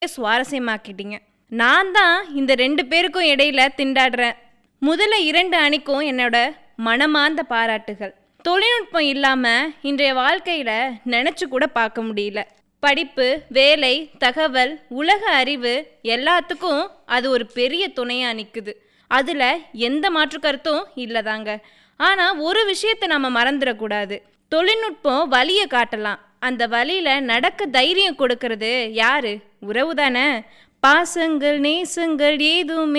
சுவாரஸ்யமாக்கிட்டீங்க நான் தான் இந்த ரெண்டு பேருக்கும் இடையில திண்டாடுறேன் முதல்ல இரண்டு அணிக்கும் என்னோட மனமார்ந்த பாராட்டுகள் தொழில்நுட்பம் இல்லாம இன்றைய வாழ்க்கையில நினைச்சு கூட பார்க்க முடியல படிப்பு வேலை தகவல் உலக அறிவு எல்லாத்துக்கும் அது ஒரு பெரிய துணையா நிக்குது அதுல எந்த மாற்று கருத்தும் இல்லதாங்க ஆனா ஒரு விஷயத்தை நம்ம மறந்துடக்கூடாது தொழில்நுட்பம் வழியை காட்டலாம் அந்த வழியில நடக்க தைரியம் கொடுக்கறது யாரு உறவு தானே பாசங்கள் நேசங்கள் ஏதுமே